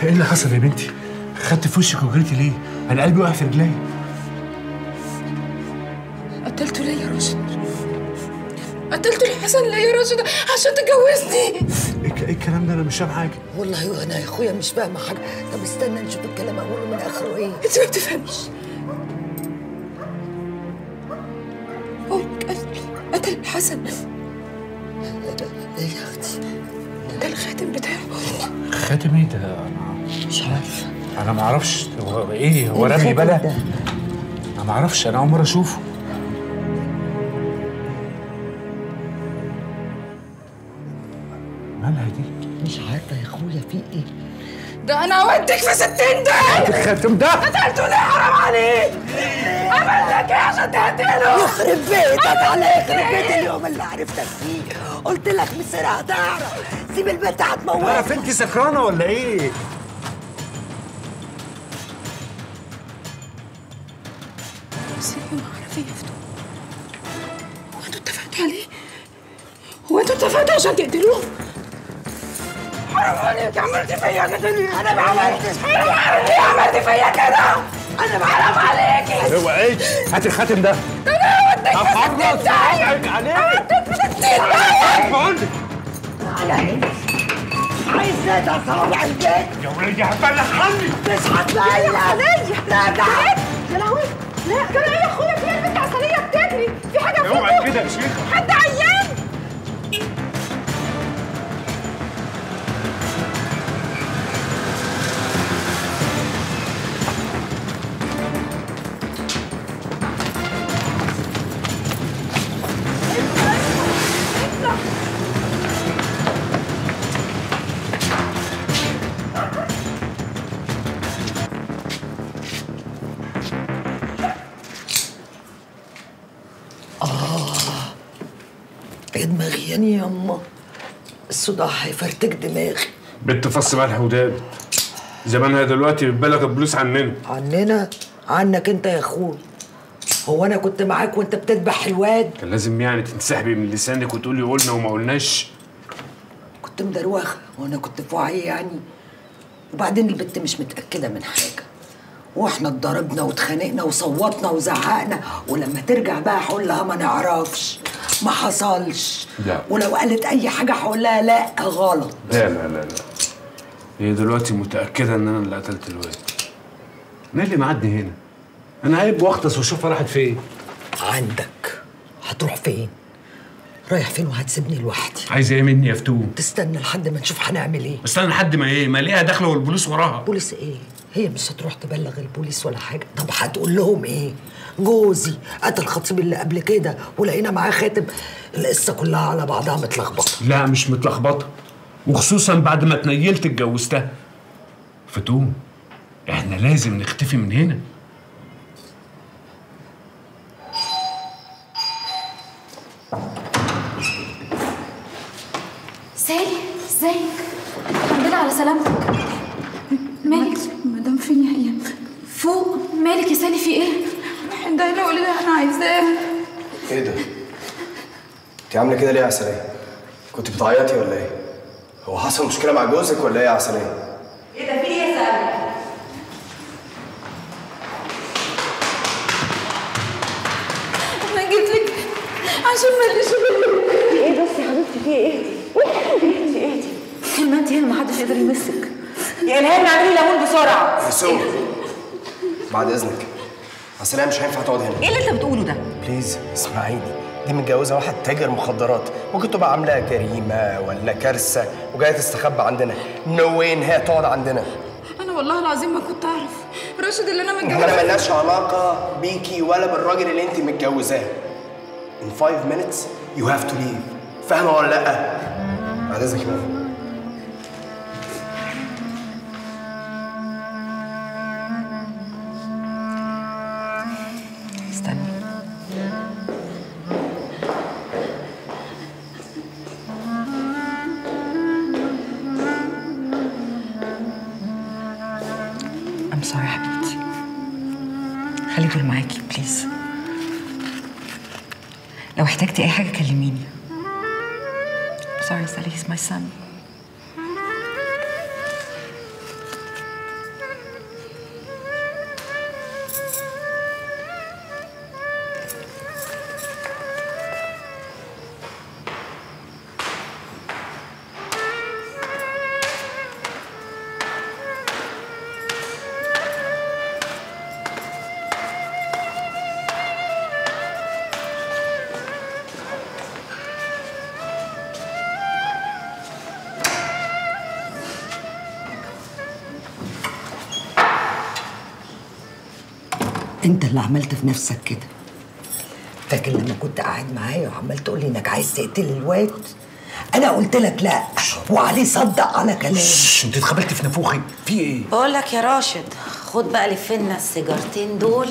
ايه اللي حصل يا بنتي؟ خدت في وشك وجريتي ليه؟ انا قلبي واقع في رجلي قتلته ليه يا راشد قتلت الحسن ليه يا راشد عشان تجوزني ايه إيه الكلام ده انا مش فاهم حاجه والله وانا يا اخويا مش فاهمه حاجه طب استنى نشوف الكلام اوله من اخره ايه انت ما بتفهميش هو قتل قتل الحسن ايه يا اختي ده الخاتم بتاعه خاتم ايه ده؟ انا مش عارفه انا ما اعرفش هو ايه هو رمي الخاتم بلا؟ ده. انا ما اعرفش انا اول مره اشوفه مالها دي؟ مش عارفه يا اخويا في ايه ده انا اوديك في ستين ده الخاتم ده قتلته ليه حرام عليك عمل لك ايه عشان تقتله يخرب بيتك على يخرب بيت اليوم اللي عرفتك فيه قلت لك مصير هتعرف سيب البنت هتموت عارف انت سكرانه ولا ايه؟ سيبي معرفة يا فتون هو انتوا اتفقتوا عليه؟ هو انتوا اتفقتوا عشان تقتلوه؟ حرام عليك عملت فيا كده ليه؟ انا ما عملتش حرام عليك عملت فيا كده؟ انا ما حرام عليكي هو ايه؟ هات الخاتم ده انا اوديك في أفرط ستين داهية صوابعك عليك. اوديك في ستين داهية بقول لك على عيني عايز ندى صوابع البيت يا ولدي هتبلغ عني مش هتلاقي عليا راجع يا لهوي لا كده ايه يا اخويا في البنت عسلية بتجري في حاجة اوعى فيكم كده يا شيخه حد عيان يا دماغي يعني يا يما الصداع هيفرتك دماغي بنت فص ملح وداب زمانها دلوقتي بتبلغ الفلوس عننا عننا عنك انت يا اخوي هو انا كنت معاك وانت بتذبح الواد كان لازم يعني تنسحبي من لسانك وتقولي قلنا وما قلناش كنت مدروخه وانا كنت في وعي يعني وبعدين البت مش متاكده من حاجه واحنا اتضربنا واتخانقنا وصوتنا وزعقنا ولما ترجع بقى هقول لها ما نعرفش ما حصلش لا. ولو قالت اي حاجه هقول لها لا غلط لا لا لا لا هي دلوقتي متأكدة إن أنا اللي قتلت الواد أنا اللي معدي هنا انا عيب واختص واشوفها راحت فين عندك هتروح فين رايح فين وهتسيبني لوحدي عايزة إيه مني يا فتون؟ تستنى لحد ما نشوف هنعمل ايه استنى لحد ما إيه؟ ما ليها داخلة والبوليس وراها بوليس ايه هي مش هتروح تبلغ البوليس ولا حاجه طب هتقول لهم ايه جوزي قتل خطيب اللي قبل كده ولقينا معاه خاتم القصه كلها على بعضها متلخبطه لا مش متلخبطة وخصوصا بعد ما اتنيلت اتجوزتها فتون احنا لازم نختفي من هنا سالي ازيك الحمد لله على سلامتك مالك مدام فين يا ايام فوق مالك يا سالي في ايه ده اللي قولي انا عايزاه ايه ده؟ انت عامله كده ليه يا عسلية؟ كنت بتعيطي ولا ايه؟ هو حصل مشكلة مع جوزك ولا ايه يا عسلية؟ انا جيت لك عشان ماليش غيرك ايه بس يا حبيبتي في ايه اهدي اهدي طول ما انت هنا محدش يقدر يمسك يا الهام اعملي ليمون بسرعه يسوع بعد اذنك عسلية مش هينفع تقعد هنا ايه اللي انت بتقوله ده بليز اسمعيني دي متجوزة واحد تاجر مخدرات ممكن تبقى عاملاها جريمة ولا كارثة وجاية تستخبى عندنا نو واي ان هي تقعد عندنا انا والله العظيم ما كنت اعرف راشد اللي انا احنا متجوزه ملناش علاقة بيكي ولا بالراجل اللي انت متجوزاه In five minutes you have to leave فاهمة ولا لأ؟ بعد إذنك يا ماما. استني I'm sorry حبيبتي خلي دول معاكي بليز لو احتجتي اي حاجه كلميني sorry Sally he's my son انت اللي عملت في نفسك كده فاكر لما كنت قاعد معايا وعمال تقول لي انك عايز تقتل الواد انا قلت لك لا وعليه صدق على كلامي شش انت اتخبلت في نافوخي في ايه بقول لك يا راشد خد بقى لفنا السيجارتين دول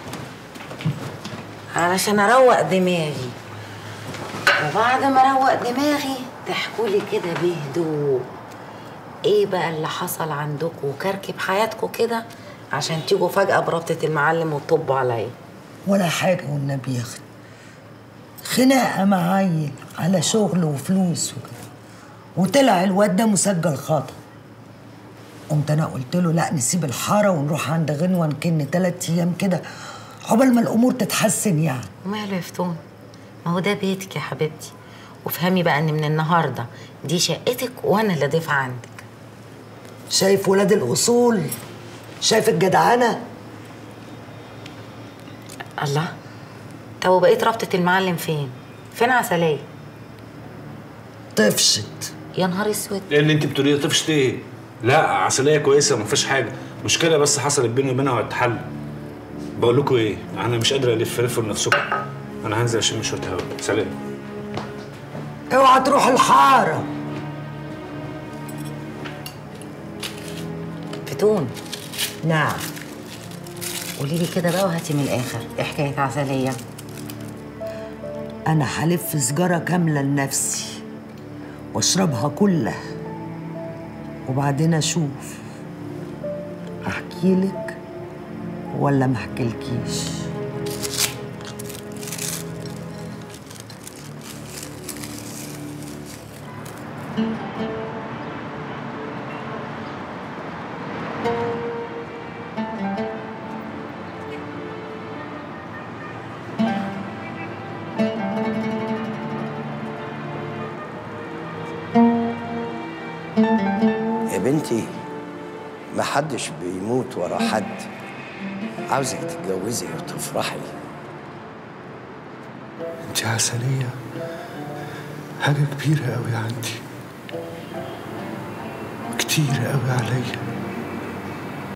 علشان اروق دماغي وبعد ما اروق دماغي تحكوا لي كده بهدوء ايه بقى اللي حصل عندكم وكركب حياتكم كده عشان تيجوا فجأة بربطة المعلم وتطبوا عليا ولا حاجه والنبي يا اختي خناقه مع عيل على شغل وفلوس وكده وطلع الواد ده مسجل خطأ قمت انا قلت له لا نسيب الحاره ونروح عند غنوه نكن تلات ايام كده عقبال ما الامور تتحسن يعني وماله يا فتون ما هو ده بيتك يا حبيبتي وافهمي بقى ان من النهارده دي شقتك وانا اللي ضيفه عندك شايف ولاد الاصول شايف الجدعنه الله طب وبقيت رابطة المعلم فين؟ فين عسلية؟ طفشت يا نهار اسود ايه اللي انت بتقوليه ده طفشت ايه؟ لا عسلية كويسة ما فيش حاجة مشكلة بس حصلت بيني وبينها وهتتحل بقول لكم ايه انا مش قادر الف لفوا لنفسكم انا هنزل اشم شوية هوا سلام اوعى تروح الحاره فتون نعم قولي لي كده بقى وهاتي من الاخر ايه حكاية عسلية؟ انا هلف سجاره كامله لنفسي واشربها كلها وبعدين اشوف احكي لك ولا ما احكيلكيش يا بنتي ما حدش بيموت ورا حد عاوزك تتجوزي وتفرحي انت عسلية حاجة كبيرة قوي عندي كتير قوي عليا